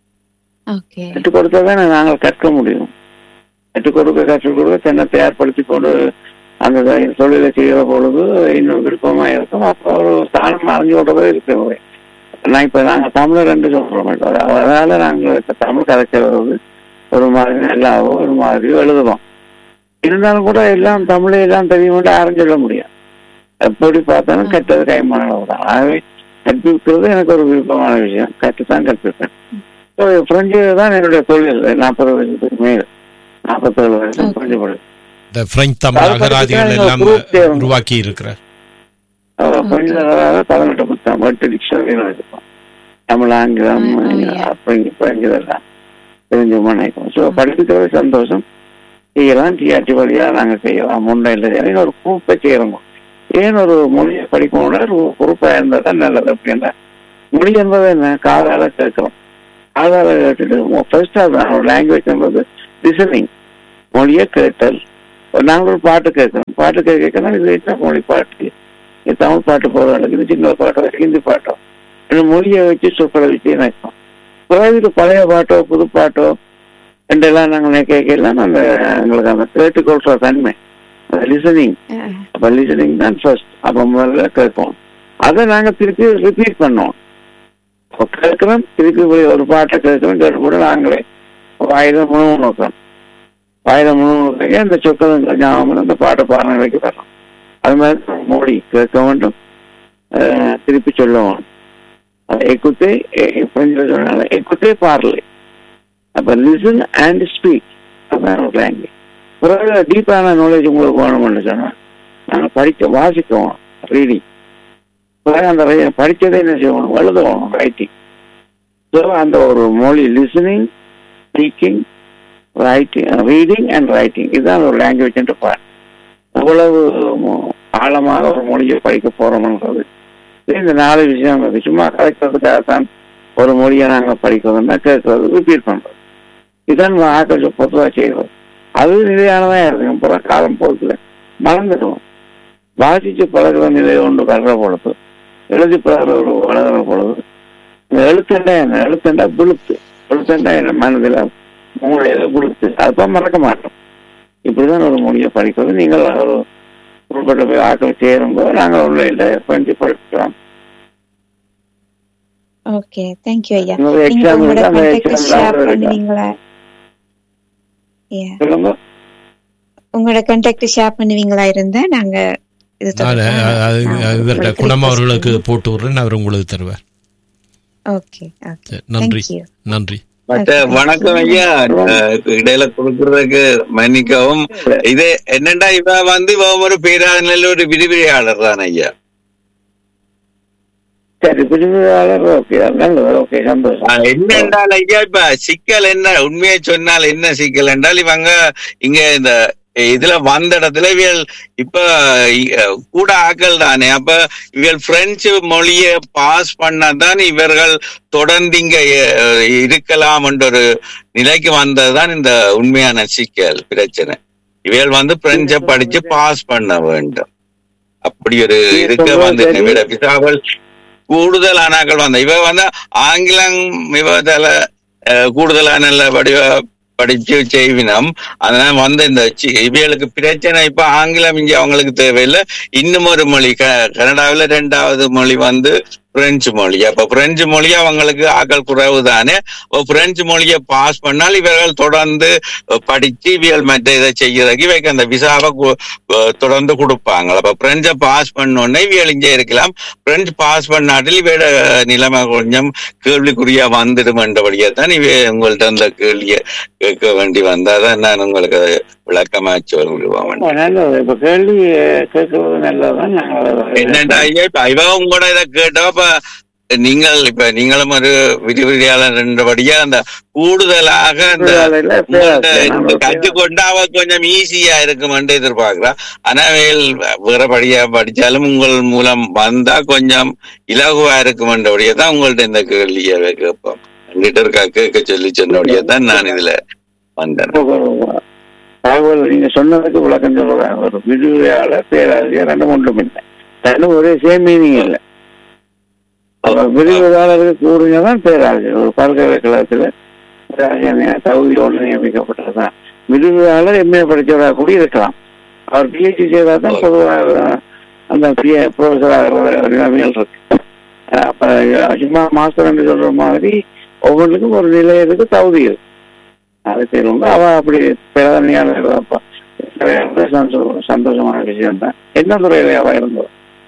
ஓகே கற்றுக் கொடுத்தாதான் நாங்கள் கற்க முடியும் கற்றுக் கொடுக்க கற்றுக் கொடுக்க தன்னை தயார்படுத்தி கொண்டு அந்த த- தொழிலை செய்கிற பொழுது இன்னும் விருப்பமா இருக்கும் அப்போ ஒரு ஸ்தானம் அறிஞ்சு கொண்டதே இருக்கிறது நான் இப்ப நாங்க தமிழர் என்று சொல்ற மாட்டோம் அதனால நாங்கள் இப்ப தமிழ் கதைக்கிறது ஒரு மாதிரி நல்லாவோ ஒரு மாதிரியோ எழுதுவோம் இருந்தாலும் கூட எல்லாம் தமிழை எல்லாம் தெரியும் யாரும் சொல்ல முடியும் எப்படி பார்த்தாலும் கற்றது கைமானது தான் ஆகவே கற்பிக்கிறது எனக்கு ஒரு விருப்பமான விஷயம் கற்றுத்தான் கற்பிப்பேன் ஸோ பிரெஞ்சு தான் என்னுடைய தொழில் நாற்பது வருஷத்துக்கு மேல் நாற்பத்தேழு வருஷம் Okay. பிரெஞ்சு படிச்சு இந்த பிரெஞ்சு தமிழ் அது அகராதிகள் படிச்சுதான் எல்லாம் group தேர்வு. உருவாக்கி இருக்கிறார் பிரெஞ்சுல பதினெட்டு புத்தகம் எட்டு டிக்ஷனரி வச்சிருக்கோம் தமிழ் ஆங்கிலம் Oh, oh, yeah. French French இதெல்லாம் தெரிஞ்சு நினைக்கும் ஸோ படிக்கிறது சந்தோஷம் செய்யலாம் டிஆர்டி வழியா நாங்க செய்யலாம் முன்னையில் செய்யலாம் ஒரு குரூப்பை செய்யறோம் ஏன் ஒரு மொழியை படிக்கணும்னா ஒரு குரூப்பா இருந்தா தான் நல்லது அப்படின்னா மொழி என்பது என்ன காதால கேட்கிறோம் காதால கேட்டுட்டு ஃபர்ஸ்ட் ஒரு லாங்குவேஜ் என்பது லிசனிங் மொழியை கேட்டல் நாங்கள் ஒரு பாட்டு கேட்கிறோம் பாட்டு கேட்க கேட்கணும் இது என்ன மொழி பாட்டு இது தமிழ் பாட்டு போட நடக்குது சின்ன பாட்டோ ஹிந்தி பாட்டோ இந்த மொழியை வச்சு சொற்களை வச்சு நினைப்போம் பிறகு இது பழைய பாட்டோ புது பாட்டோ ரெண்டெல்லாம் நாங்கள் கேட்கலாம் அந்த எங்களுக்கு அந்த கேட்டுக்கொள்ற தன்மை லிசனிங் அஹ், அப்ப லிசனிங் தான் ஃபர்ஸ்ட் அப்ப முதல்ல கேட்போம் அதை நாங்க திருப்பி ரிப்பீட் பண்ணோம் அப்ப கேட்கிறோம் திருப்பி போய் ஒரு பாட்டை கேட்கிறோம் கேட்டு கூட நாங்களே ஆயிரம் முழு நோக்கிறோம் ஆயிரம் முழு நோக்க அந்த சொற்கள் ஞாபகம் அந்த பாட்டை பாட வைக்க வரோம் அது மாதிரி மொழி கேட்க வேண்டும் அஹ், திருப்பி சொல்லுவோம் எக்குத்தே பிரெஞ்சில் சொன்னால எக்குத்தே பார்லே அப்ப லிசன் அண்ட் ஸ்பீக் அதான் ஒரு லாங்குவேஜ் பிறகு டீப்பான நாலேஜ் உங்களுக்கு வேணும்னு சொன்னா நாங்கள் படிக்க வாசிக்கவும் ரீடிங் பிறகு அந்த ரை- படிச்சதை என்ன செய்யணும் எழுதணும் ரைட்டிங் ஸோ அந்த ஒரு மொழி listening speaking writing reading and writing இதுதான் ஒரு லாங்குவேஜ் என்று பார் எவ்வளவு ஆழமாக ஒரு மொழியை படிக்க போறோம்ன்றது இது இந்த நாலு விஷயம் இருக்கு. சும்மா கலைக்கிறதுக்காக தான் ஒரு மொழியை நாங்கள் படிக்கிறதுன்னா கேட்கறது ரிப்பீட் பண்றது இதுதான் ஆக்கள் பொதுவாக செய்வது அது நிலையானதான் இருக்கு புற காலம் போக்குல மறந்துடுவோம் வாசிச்சு பழகிற நிலை ஒன்று வர்ற பொழுது எழுதி பழகிற ஒரு வளர்கிற பொழுது இந்த எழுத்துண்டா என்ன எழுத்துண்டா விழுத்து எழுத்துண்டா என்ன மனதில் மூளையில விழுத்து அப்போ மறக்க மாட்டோம் இப்படிதான் ஒரு மொழியை படிக்கிறது நீங்கள் ஒரு உள்பட்ட போய் ஆக்கள் சேரும்போது நாங்கள் உள்ள இல்லை பஞ்சு படிக்கலாம் ஓகே தேங்க்யூ ஐயா இன்னொரு நீங்க எக்ஸாம் உங்களோட இருக்கு அந்த கான்டாக்ட் எக்ஸாம் ஷேர் பண்ணுவீங்களா Yeah. சொல்லுங்க உங்களோட கான்டாக்ட் ஷேர் பண்ணுவீங்களா இருந்தா நாங்க இது நான் தொடர்பா, அது ஆ, இவர்கிட்ட உங்களுக்கு குணம் request அவர்களுக்கு பண்ணுவோம். போட்டு விடுறேன் அவர் உங்களுக்கு தருவார் ஓகே ஓகே சரி, நன்றி Thank you. நன்றி மற்ற வணக்கம் ஐயா அஹ் இடையில கொடுக்கறதுக்கு மன்னிக்கவும் இது என்னண்டா இவ வந்து இவ ஒரு பேராதனில் ஒரு விரிவிரியாளர் தான் ஐயா சரி பிரிவுகாரர் ஓகே நல்லது ஓகே சந்தோஷம் அஹ் என்ன என்றால் ஐயா இப்ப சிக்கல் என்ன உண்மையை சொன்னால் என்ன சிக்கல் என்றால் இவங்க இங்க இந்த இதுல வந்த இடத்துல இவள் இப்ப அஹ், கூட ஆக்கள் தானே அப்ப இவள் பிரெஞ்சு மொழியை பாஸ் பண்ணாதான் இவர்கள் தொடர்ந்து இங்க அஹ், இருக்கலாம் என்ற ஒரு நிலைக்கு வந்ததுதான் இந்த உண்மையான சிக்கல் பிரச்சனை இவள் வந்து பிரெஞ்சை படிச்சு பாஸ் பண்ண வேண்டும் அப்படி ஒரு இருக்க வந்து விட பிதாவல் கூடுதலானாக்கள் வந்த இவ வந்து ஆங்கிலம் இவதால கூடுதலான வடிவ படிச்சு செய்வினம் அதனால வந்து இந்த சி- இவங்களுக்கு பிரச்சனை இப்ப ஆங்கிலம் இங்க அவங்களுக்கு தேவையில்லை இன்னும் ஒரு மொழி க- கனடாவுல ரெண்டாவது மொழி வந்து பிரெஞ்சு மொழி அப்ப பிரெஞ்சு மொழி அவங்களுக்கு ஆக்கள் குறைவு தானே அப்ப பிரெஞ்சு மொழியை பாஸ் பண்ணால் இவர்கள் தொடர்ந்து படிச்சு இவியல் மற்ற இதை செய்யறதுக்கு இவைக்கு அந்த விசாவை கு- அஹ் தொடர்ந்து கொடுப்பாங்க அப்ப பிரெஞ்சை பாஸ் பண்ணோடனே இவியல் இங்கே இருக்கலாம் பிரெஞ்சு பாஸ் பண்ணாட்டில் இவையோட நிலைமை கொஞ்சம் கேள்விக்குறியா வந்துடும் என்றபடியே தான் இவ உங்கள்ட்ட அந்த கேள்வியை கேட்க வேண்டி வந்தாதான் நான் உங்களுக்கு அதை விளக்கமா சொல்லுவேன் ரொம்ப நல்லது இப்ப கேள்வி கேட்கறது நல்லதுதான் நாங்கள் என்னடா ஐயா இப்ப இவ உங்களோட இதை கேட்டா இப்ப நீங்கள் இப்ப நீங்களும் ஒரு விரிவிரியாளர் என்றபடியா அந்த கூடுதலாக அந்த உங்கள்ட்ட இருந்து கற்றுக்கொண்டு அவ கொஞ்சம் ஈஸியா இருக்குமென்று எதிர்பார்க்கிறா ஆனா வேல் வேற படியா படிச்சாலும் உங்கள் மூலம் வந்தா கொஞ்சம் இலகுவா இருக்குமென்றபடியே தான் உங்கள்ட்ட இந்த கேள்வியை கேட்போம் என்கிட்ட இருக்கா கேட்க சொல்லி சொன்னபடியே தான் நான் இதுல வந்தேன் தகவல் நீங்க சொன்னதுக்கு விளக்கம் சொல்றேன் ஒரு விரிவுரையாளர் பேராசிரியர் ரெண்டும் ஒன்றும் இல்லை ரெண்டும் ஒரே சேம் மீனிங் இல்லை அவர் விரிவுரையாளருக்கு கூறுங்கதான் பேராசிரியர் ஒரு பல்கலைக்கழகத்துல பேராசிரியர் தகுதியோடு நியமிக்கப்பட்டதுதான் விரிவுரையாளர் எம்ஏ படிச்சவராக கூட இருக்கலாம் அவர் பிஹெச்டி செய்தா தான் பொதுவாக அந்த ப்ரொஃபஸராக நிலைமைகள் இருக்கு அப்ப சும்மா மாஸ்டர் என்று சொல்ற மாதிரி ஒவ்வொன்றுக்கும் ஒரு நிலையத்துக்கு தகுதி இருக்கு அது தெரியும் அவ அப்படி பிரதமையான சந்தோஷமான விஷயம் தான் என்ன துறையில அவ இருந்தோம்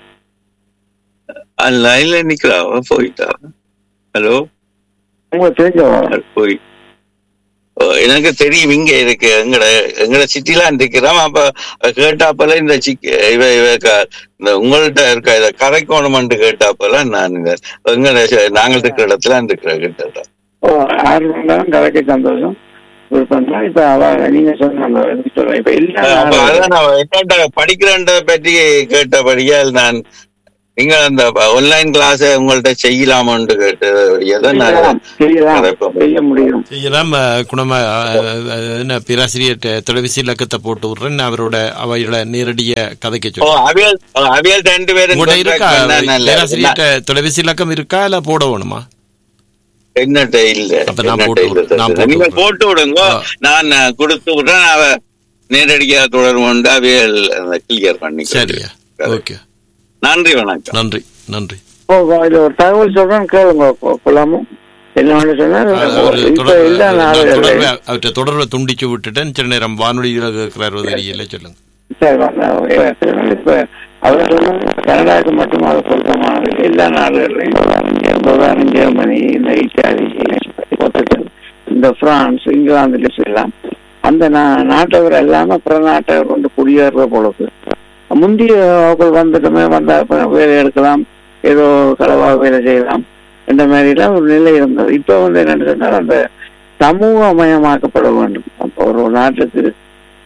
லைன்ல நிக்கிறா அவ போயிட்டா ஹலோ உங்களுக்கு தெரிஞ்சவங்க போய் ஓ, எனக்கு தெரியும் இங்க இருக்கு எங்கட எங்கட சிட்டிலாம் இருக்கிறோம் அப்ப கேட்டாப்பல இந்த சிக்க இவ இவ க- இந்த உங்கள்ட்ட இருக்க இத கரைக்கோணம்னு கேட்டாப்பல நான் இந்த எங்கட ச- நாங்கள் இருக்கிற இடத்துல இருக்கிற கிட்ட ஓ ஆறு மணி நேரம் கலைக்க சந்தோஷம் விருப்பம் தான் இப்ப அவ நீங்க சொன்ன அந்த இதுக்கு சொல்றேன் இப்ப அப்ப இல்ல அதான் நான் என்னட்ட படிக்கிறேன்றத பற்றி கேட்டபடியால் நான் நீங்கள் அந்த ஆன்லைன் கிளாஸ் உங்கள்ட்ட செய்யலாமான்னு கேட்டபடியா தான் நான் செய்யலாம் கதைப்போம். செய்ய முடியும் செய்யலாம் அஹ், குணமா அஹ், அஹ், என்ன பேராசிரியர் ட- தொலைபேசி இலக்கத்தை போட்டு விடுறேன் அவரோட அவையோட நேரடிய கதைக்க ஓ சொல்லி அவியல் அவியல் ரெண்டு பேரும் உங்களோட இருக்கா contact பண்ணா நல்லது. பேராசிரியர் ட- தொலைபேசி இலக்கம் இருக்கா இல்ல போட வேணுமா என்னட்ட இல்ல அப்ப நான் என்னட்ட போட்டு இல்ல விடுறேன். நான் சார். போட்டு நீங்க விடுறேன். போட்டு விடுங்க ஆ. நான் அஹ், கொடுத்து விடுறேன் அவ நேரடியா தொடர்பு அவியல் கிளியர் பண்ணி சரியா ஓகே நன்றி வணக்கம் நன்றி நன்றி ஓ இதுல ஒரு தகவல் சொல்றேன் கேளுங்க கொ- கொள்ளாம என்ன வேணும் சொன்னா அவரு இப்ப தொடர்பு- இல்ல நான் நாலு தொடர்பை அவர்கிட்ட தொடர்பை துண்டிச்சு விட்டுட்டேன் சில நேரம் வானொலியில கேட்கிறாரோ தெரியல சொல்லுங்க சரி வந்தா- இப்ப அவர் சொன்ன கனடாவுக்கு மட்டும் அது பொருத்தமானது எல்லா நாடுகள்லையும் உதாரணம் ஜெர்மனி இந்த இத்தாலி போர்த்துகல், இந்த பிரான்ஸ் இங்கிலாந்து எல்லாம் அந்த நா- நாட்டவர் எல்லாமே பிற நாட்டவர் கொண்டு குடியேறுற பொழுது முந்தைய அவர்கள் வந்துட்டுமே வந்தா இப்ப வேலை எடுக்கலாம் ஏதோ களவா வேலை செய்யலாம் இந்த மாதிரி எல்லாம் ஒரு நிலை இருந்தது இப்ப வந்து என்னன்னு சொன்னால் அந்த சமூகமயமாக்கப்பட வேண்டும் அப்ப ஒரு நாட்டுக்கு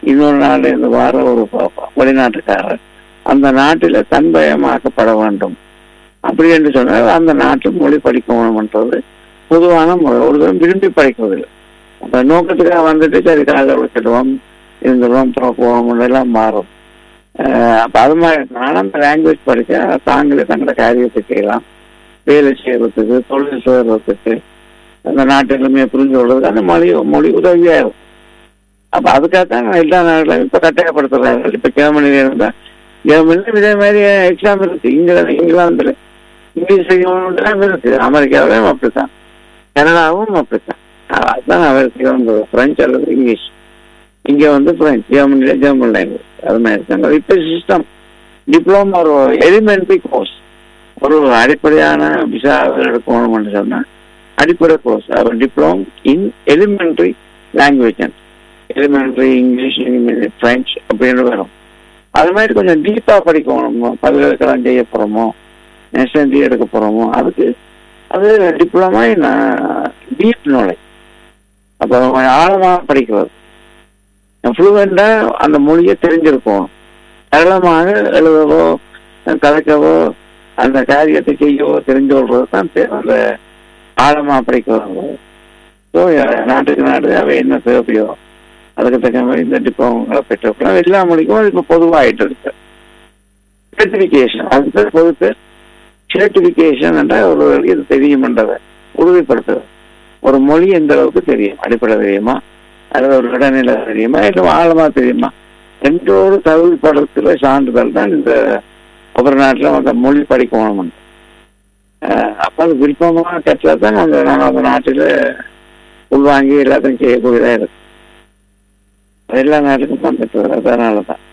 இன்னொரு நாடு இருந்து வர ஒரு ப- ப- வெளிநாட்டுக்காரர் அந்த நாட்டில தன்பயமாக்கப்பட வேண்டும் அப்படி என்று சொன்னால் அந்த நாட்டு மொழி படிக்கணும்ன்றது பொதுவான முறை ஒரு தரம் விரும்பி படிப்பதில்லை அந்த நோக்கத்துக்காக வந்துட்டு சரி காலை வச்சுடுவோம் இருந்துருவோம் அப்புறம் போவோம் எல்லாம் மாறும் அஹ் அப்ப அது மாதிரி நான் அந்த லாங்குவேஜ் படிச்சா தாங்களே தங்களோட காரியத்தை செய்யலாம் வேலை செய்யறதுக்கு தொழில் செய்யறதுக்கு அந்த நாட்டு நிலைமையை புரிஞ்சு கொள்றதுக்கு அந்த மொழி மொழி உதவியா இருக்கும் அப்ப அதுக்காக தான் நான் எல்லா நாடுகளும் இப்ப கட்டாயப்படுத்துறாங்க இப்ப ஜெர்மனில இருந்தா ஜெர்மனிலும் இதே மாதிரி எக்ஸாம் இருக்கு இங்கிலாந்து இங்கிலாந்துல இங்கிலீஷ் செய்யணும் இருக்கு அமெரிக்காவிலும் அப்படித்தான் கனடாவும் அப்படித்தான் அஹ் அதுதான் அவருக்கு வந்து பிரெஞ்சு அல்லது இங்கிலீஷ் இங்க வந்து பிரெஞ்சு ஜெர்மனில ஜெர்மன் லாங்குவேஜ் அது மாதிரி இருக்காங்க இப்ப சிஸ்டம் டிப்ளமா ஒரு எலிமெண்ட்ரி கோர்ஸ் ஒரு அடிப்படையான விசா எடுக்கணும்னு சொன்னா அடிப்படை கோர்ஸ் அவர் diploma in elementary language elementary English French அப்படின்னு வரும் அது மாதிரி கொஞ்சம் டீப்பா படிக்கணும் பல்கலைக்கழகம் செய்ய போறோமோ நேஷனல் டிகிரி எடுக்க போறோமோ அதுக்கு அது டிப்ளமா இன் டீப் நாலேஜ் அப்போ கொஞ்சம் ஆழமா படிக்கிறது ஃப்ளூவெண்டா அந்த மொழியை தெரிஞ்சிருக்கணும் சரளமாக எழுதவோ கலைக்கவோ அந்த காரியத்தை செய்யவோ தெரிஞ்சு கொள்றது தான் தே- அந்த ஆழமா படிக்கிறது ஸோ நாட்டுக்கு நாடு அவை என்ன தேவையோ அதுக்கு தக்க மாதிரி இந்த டிப்ளமோங்களை பெற்றுக்கலாம் எல்லா மொழிக்கும் அது இப்போ பொதுவாகிட்டு இருக்கு சர்டிஃபிகேஷன் அது பேர் பொது பேர் சர்டிஃபிகேஷன் என்றால் ஒரு இது தெரியுமன்றதை உறுதிப்படுத்துறது ஒரு மொழி எந்த அளவுக்கு தெரியும் அடிப்படை தெரியுமா அல்லது ஒரு இடைநிலை தெரியுமா இல்லை ஆழமா தெரியுமா எந்த ஒரு தகவல் படத்துல சான்றிதழ் தான் இந்த ஒவ்வொரு நாட்டில் அந்த மொழி படிக்கணும் அப்ப அது விருப்பமாக கற்றா தான் அந்த நம்ம அந்த நாட்டில் உள்வாங்கி எல்லாத்தையும் செய்யக்கூடியதா இருக்கு அது எல்லா நாட்டுக்கும் தான் பெற்றது அதனால தான்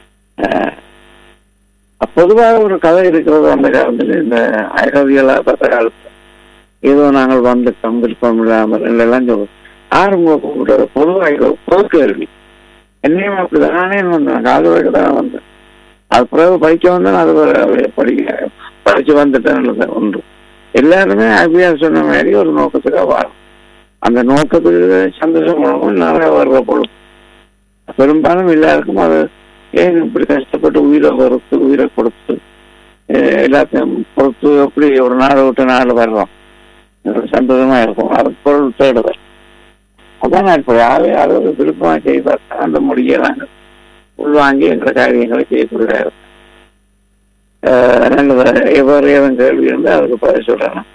பொதுவாக ஒரு கதை இருக்கிறது அந்த காலத்தில் இந்த ஐரோப்பியலா பத்த காலத்தில் ஏதோ நாங்கள் வந்துட்டோம் விருப்பம் இல்லாமல் எல்லாம் சொல்லுவோம் யாரும் உங்களை கூப்பிடுறது பொதுவாக பொது கேள்வி என்னையும் அப்படிதான் நானே வந்தேன் காதலுக்கு தான் வந்தேன் அது பிறகு படிக்க வந்தேன் அது ஒரு படிக்க படிச்சு வந்துட்டேன் ஒன்று எல்லாருமே அபியா சொன்ன மாதிரி ஒரு நோக்கத்துக்காக வாழும் அந்த நோக்கத்துக்கு சந்தோஷம் நிறைய வர்ற பொழுது பெரும்பாலும் எல்லாருக்கும் அது ஏன் இப்படி கஷ்டப்பட்டு உயிரை பொறுத்து உயிரை கொடுத்து அஹ் எல்லாத்தையும் பொறுத்து எப்படி ஒரு நாடு விட்டு நாடு வர்றோம் ஒரு சந்தோஷமா இருக்கும் அது பொருள் தேடுதல் அதான் நான் இப்போ யாவே அது ஒரு விருப்பமா செய்தால் தான் அந்த மொழியை நாங்கள் உள்வாங்கி என்ற காரியங்களை செய்யக்கூடியதாக இருக்கும் அஹ் நல்லது எவ்வாறு ஏதும் கேள்வி இருந்தால் அதுக்கு பதில் சொல்றேன்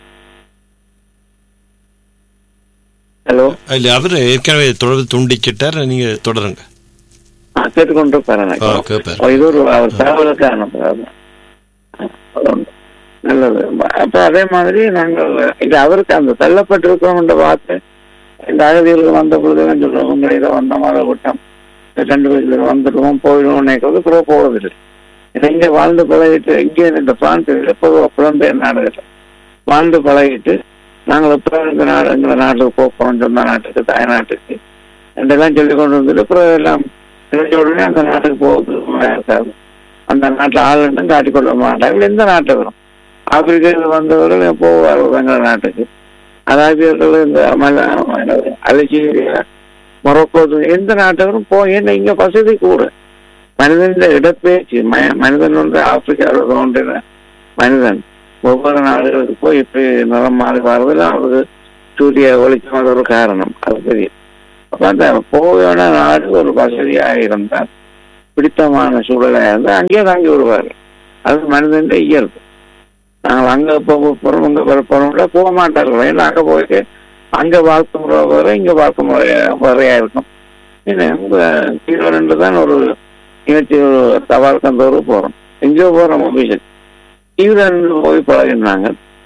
ஹலோ இல்ல அவர் ஏற்கனவே தொடர்பு துண்டிச்சிட்டார் நீங்க தொடருங்க கேட்டுக்கொண்டு பாருங்க ஆ, கேட்பாரு. இது ஒரு அவர் தகவலுக்கு அனுப்புறாரு அது ஒன்று. நல்லது அப்ப அதே மாதிரி நாங்கள் இது அவருக்கு அந்த தள்ளப்பட்டிருக்கிறோம் என்ற வார்த்தை இந்த அகதிகளுக்கு வந்த பொழுதுதான் சொல்றோம் உங்களை இதை வந்த மாதிரி கூட்டம் ரெண்டு பேர் வந்துடுவோம் போயிடுவோம் நினைக்கிறது கூட போவதில்லை ஏன்னா இங்க வாழ்ந்து பழகிட்டு இங்கே இந்த பிராந்தியில் இப்போ புலம்பெயர் நாடுகள் வாழ்ந்து பழகிட்டு நாங்கள் எப்போ இந்த நாடு எங்களை நாட்டுக்கு போக போறோம் சொந்த நாட்டுக்கு தாய் நாட்டுக்கு என்றெல்லாம் சொல்லி கொண்டு வந்துட்டு அப்புறம் எல்லாம் தெரிஞ்ச உடனே அந்த நாட்டுக்கு போகுது இருக்காது அந்த நாட்டில் ஆளுன்னு காட்டிக்கொள்ள மாட்டாங்க எந்த நாட்டை வரும் ஆப்பிரிக்காவில் வந்தவர்கள் போவார்கள் எங்கள் நாட்டுக்கு அராபியர்கள் இந்த மல- அல்ஜீரியா மொரோக்கோ எந்த நாட்டவரும் போ ஏன்னா இங்க வசதி கூட மனிதன் இடப்பெயர்ச்சி ம- மனிதன் வந்து ஆப்பிரிக்காவில் தோன்றின மனிதன் ஒவ்வொரு நாடுகளுக்கு போய் இப்படி நிறம் மாறி வர்றதுல அவருக்கு சூரிய வெளிச்சம் அது ஒரு காரணம் அது தெரியும் அப்ப அந்த போயான நாடு ஒரு வசதியாக இருந்தால் பிடித்தமான சூழலாக இருந்தால் அங்கேயே தாங்கி விடுவார் அது மனிதன் இயல்பு நாங்கள் அங்க போக போறோம் இங்க வர போறோம்ல போக மாட்டார்கள் ஏன்னா அங்க போயிட்டு அங்க வாழ்க்கை முறை வர இங்க வாழ்க்கை முறை வரையா இருக்கும் ஏன்னா உங்க கீழே ரெண்டு தான் ஒரு நிகழ்ச்சி ஒரு தவால்கந்தோறு போறோம் எங்கேயோ போறோம் விஷயம் கீழே ரெண்டு போய் பழகினாங்க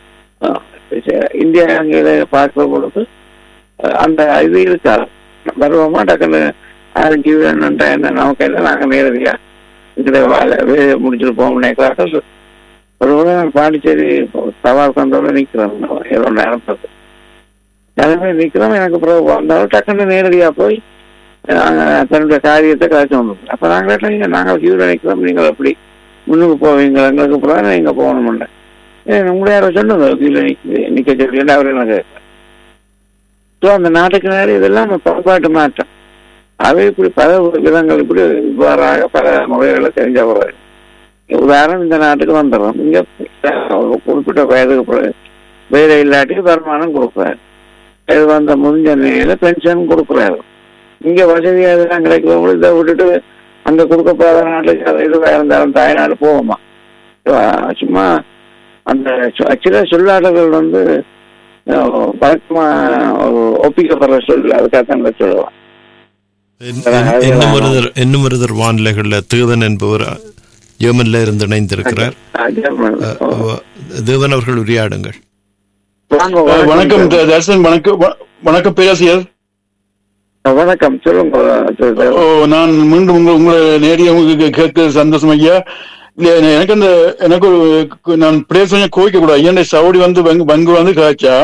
இந்தியா அங்கே பார்க்கிற பொழுது அஹ், அந்த இது இருக்காது வருவோமா டக்குன்னு யாரும் கீழே என்ன நமக்கு என்ன நாங்கள் நேரடியா இங்கே வேலை வேலையை முடிச்சுட்டு போக நினைக்கிறார்கள் ஒரு முறை நான் பாண்டிச்சேரி சவால் கந்தோட நிக்கிறேன் ஏதோ நேரத்துக்கு எல்லாமே நிக்கிறோம் எனக்கு பிறகு வந்தாலும் டக்குன்னு நேரடியா போய் நாங்க தன்னுடைய காரியத்தை கழிச்சு வந்தோம் அப்ப நாங்க கேட்டோம், இங்க நாங்கள் கியூ நினைக்கிறோம் நீங்கள் எப்படி முன்னுக்கு போவீங்க எங்களுக்கு பிறகு நீங்க போகணும்ல ஏன் உங்களை யாரோ சொன்னது கீழே நிக்க நிக்க சொல்லி அவர் எனக்கு ஸோ அந்த நாட்டுக்கு நேரம் இதெல்லாம் நம்ம பண்பாட்டு மாற்றம் அவை இப்படி பல விதங்கள் இப்படி இவ்வாறாக பல முறைகளை தெரிஞ்ச பிறகு உதாரணம் இந்த நாட்டுக்கு வந்துடுறோம் இங்க ஒரு குறிப்பிட்ட வயதுக்கு பிறகு வேலை இல்லாட்டி வருமானம் கொடுக்குறாரு இது வந்த முடிஞ்ச நிலையில பென்ஷன் கொடுக்குறாரு இங்க வசதி அதெல்லாம் கிடைக்கிறவங்களும் இதை விட்டுட்டு அங்க கொடுக்கப்படாத நாட்டுக்கு அது இது இருந்தாலும் தாய்நாடு போகுமா அஹ் சும்மா அந்த சு- சில சொல்லாடல்கள் வந்து அஹ், வழக்கமா ஒரு ஒப்பிக்கப்படுற சொல் அதுக்காகத்தான் இதை சொல்லுவான் என்- என்- இன்னும் ஒருவர் இன்னும் ஒருவர் வானிலைகள்ல தீதன் என்பவர் ஜெர்மன்ல இருந்து இணைந்திருக்கிறார் அஹ், ஜெர்மன். அஹ், தேவன் அவர்கள் உரையாடுங்கள் வாங்க, அஹ் வணக்கம் சார். த- தர்சன் வணக்கம் வ- வணக்கம் பேராசிரியர் வணக்கம் சொல்லுங்க சார். ஓ நான் மீண்டும் உங்க உங்களை நேரடியாக உங்களுக்கு கேட்க சந்தோஷம் ஐயா இல்ல எனக்கு அந்த எனக்கு ஒரு நான் பிரேச கோவிக்க கூடாது ஏன்னா சவுடி வந்து வங்கு வங்கு வந்து காய்ச்சா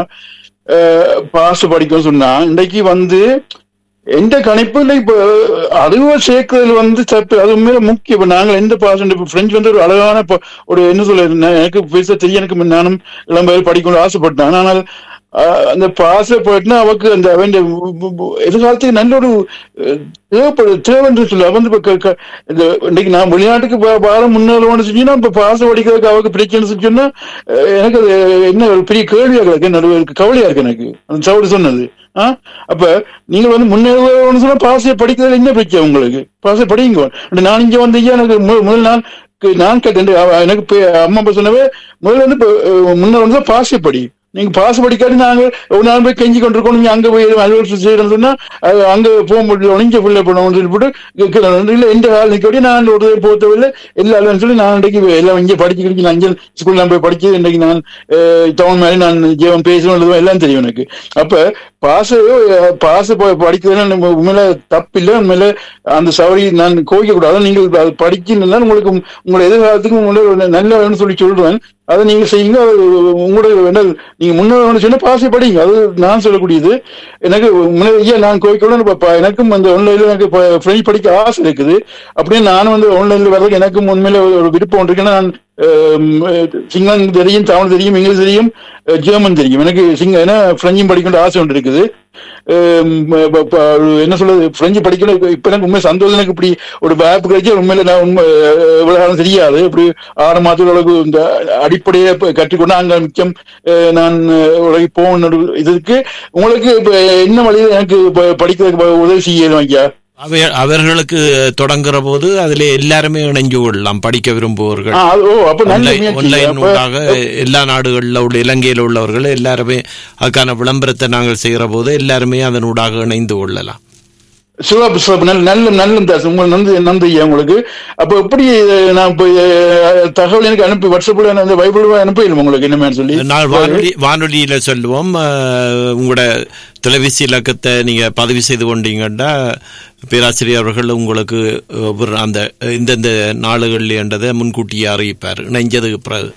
பாசு படிக்கும் சொன்னா இன்றைக்கு வந்து எந்த கணிப்புல இப்ப அறிவை சேர்க்கிறது வந்து தப்பு அது உண்மையில முக்கியம் இப்ப நாங்கள் எந்த பாசம் இப்ப பிரெஞ்சு வந்து ஒரு அழகான ப- ஒரு என்ன சொல்ல நான் எனக்கு பேச தெரியும் எனக்கு நானும் இளம்பெயர் படிக்கணும்னு ஆசைப்பட்டேன் ஆனால் ஆஹ், அந்த பாச போயிட்டுனா அவக்கு அந்த அவன் எதிர்காலத்துக்கு நல்ல ஒரு அஹ், தேவைப்படு தேவைன்னு சொல்ல வந்து இப்ப க- க- இந்த இன்னைக்கு நான் வெளிநாட்டுக்கு பா- பாரம் முன்னேறணும்னு செஞ்சீங்கன்னா இப்ப பாச படிக்கிறதுக்கு அவக்கு பிரச்சனை சொன்னா அஹ், எனக்கு அது என்ன ஒரு பெரிய கேள்வியா இருக்கு நடுவு கவலையா இருக்கு எனக்கு அந்த சவுடு சொன்னது ஆ? அப்ப நீங்க வந்து முன்னேறணும்னு சொன்னா பாசையை படிக்கிறதுல என்ன பிரச்சனை உங்களுக்கு பாசை படிங்க நான் இங்க வந்து ஐயா எனக்கு மு- முதல் நாள் கு- நான் கேட்டேன் அவ- எனக்கு பே- அம்மா அப்பா சொன்னவே முதல்ல வந்து இப்ப, அஹ், முன்ன வந்து பாசை படி நீங்க பாச படிக்காட்டி நாங்க ஒரு நாள் போய் கெஞ்சி கொண்டிருக்கோம் நீங்க அங்க போய் அலுவலகம் செய்யணும்னு சொன்னா அது அங்க போக முடியல ஒளிஞ்ச பிள்ளை பண்ணணும்னு சொல்லி போட்டு கேட்கலாம். இல்ல எந்த கால நிக்கடி நான் ஒரு போத்தவில்லை எல்லா அலுவலகம் சொல்லி நான் இன்றைக்கு எல்லாம் இங்கே படிச்சுக்கிட்டு நான் அஞ்சல் ஸ்கூல்ல போய் படிச்சு இன்றைக்கு நான் டவுன் மாதிரி நான் ஜீவன் பேசணும் எழுதுவேன் எல்லாம் தெரியும் எனக்கு அப்ப பாச பாச படிக்கிறது நம்ம உண்மையில தப்பில்லை உண்மையில அந்த சவரி நான் கோவிக்க கூடாது நீங்கள் அது படிக்கணும்னா உங்களுக்கு உங்களோட எதிர்காலத்துக்கு உங்களோட ஒரு நல்ல சொல்லி சொல்றேன் அதை நீங்க செய்யுங்க அது உங்களோட என்ன நீங்க முன்னே சொன்ன பாசை படிங்க அது நான் சொல்லக்கூடியது எனக்கு முன்ன- ஐயா நான் கோவிக்கோட எனக்கும் அந்த ஆன்லைன்ல எனக்கு ஃப்ரெண்ட் படிக்க ஆசை இருக்குது அப்படியே நானும் வந்து ஆன்லைன்ல வர்றதுக்கு எனக்கும் உண்மையில ஒரு ஒரு விருப்பம் இருக்கு ஏன்னா நான் அஹ், சிங்களம் தெரியும் தமிழ் தெரியும் இங்கிலீஷ் தெரியும் அஹ், ஜெர்மன் தெரியும் எனக்கு சிங்க ஏன்னா பிரெஞ்சும் படிக்கணும் ஆசை ஒன்று இருக்குது அஹ், ப- ப- என்ன சொல்றது பிரெஞ்சு படிக்கணும் இப்ப- இப்ப எனக்கு உண்மை சந்தோஷம் எனக்கு இப்படி ஒரு வாய்ப்பு கிடைச்சி உண்மையில நான் உண்மை அஹ், இவ்வளவு காலம் தெரியாது இப்படி ஆறு மாதத்துல அளவுக்கு இந்த அடிப்படையை இப்ப கற்றுக்கொண்டு அங்க மிச்சம் அஹ், நான் அஹ், உலகி போகணும் இதுக்கு உங்களுக்கு இப்ப என்ன வழியில எனக்கு இப்ப படிக்கிறதுக்கு உதவி செய்யணும் ஐயா அவை- அவர்களுக்கு தொடங்குற போது அதுல எல்லாருமே இணைஞ்சு கொள்ளலாம் படிக்க விரும்புவர்கள் ஆ, அது- ஓ அப்ப நல்ல ஆன்லைன் முயற்சி ஆன்லைன் அப்ப- ஊடாக எல்லா நாடுகளில் உள்ள இலங்கையில் உள்ளவர்கள் எல்லாருமே அதுக்கான விளம்பரத்தை நாங்கள் செய்கிற போது எல்லாருமே அதனூடாக இணைந்து கொள்ளலாம் சிவப்பு சிவப்பு நல்ல நல்ல நல்ல தாஸ் உங்களுக்கு நன்றி நன்றி ஐயா உங்களுக்கு அப்ப எப்படி அஹ், நான் இப்ப அஹ், தகவல் எனக்கு அனுப்பி வாட்ஸ்அப்ல அந்த பைபிள் அனுப்பிடும் உங்களுக்கு என்னமே சொல்லி நான் வானொலி வானொலியில சொல்லுவோம் அஹ், உங்களோட தொலைபேசி இலக்கத்தை நீங்க பதிவு செய்து கொண்டீங்கன்னா பேராசிரியர் அவர்கள் உங்களுக்கு அஹ், ஒரு அந்த இந்தந்த நாடுகள் என்றதை முன்கூட்டியே அறிவிப்பார் இணைஞ்சதுக்கு பிறகு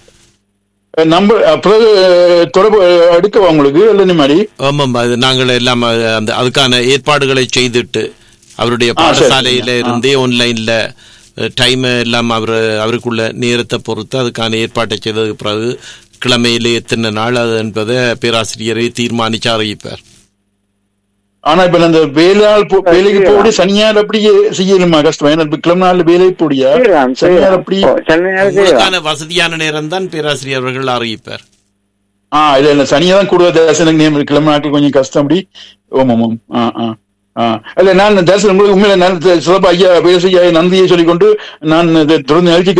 நம்பர் பிறகு அஹ், தொடர்பு அஹ், எடுக்கவா உங்களுக்கு இல்லை இந்த மாதிரி ஆமாம் அது நாங்கள் எல்லாம் அது- அந்த அதுக்கான ஏற்பாடுகளை செய்துட்டு அவருடைய ஆ, சரி, பாடசாலையில சரி. ஆ. இருந்தே ஆன்லைன்ல டைம் எல்லாம் அவர் அவருக்குள்ள நேரத்தை பொறுத்து அதுக்கான ஏற்பாட்டை செய்ததுக்கு பிறகு கிழமையிலே எத்தனை நாள் அது என்பதை பேராசிரியரை தீர்மானிச்சு அறிவிப்பார் ஆனா இப்ப நான் அந்த வேலையாள் போ- வேலைக்கு போடி சனியார் அப்படி செய்யணுமா கஷ்டம் ஏன்னா இப்ப கிளம்ப நாள் வேலைக்கு போடியா செய்யலாம், சனியார் செய்யலாம். அப்படி ஓ, சென்னை நேரம் செய்யலாம். உங்களுக்கான வசதியான நேரம் தான் பேராசிரியர் அவர்கள் அறிவிப்பார் ஆ இல்ல இல்ல சனியா தான் கூட தரிசனம் நேம் கிளம்ப நாட்கள் கொஞ்சம் கஷ்டம் அப்படி ஓம் ஓம் ஓம் ஆ ஆ ஆ இல்ல நான் தரிசனம் உங்களுக்கு உண்மையில நான் சிறப்பு ஐயா பேச ஐயா நந்தியை சொல்லிக்கொண்டு நான் இதை தொடர்ந்து நிகழ்ச்சி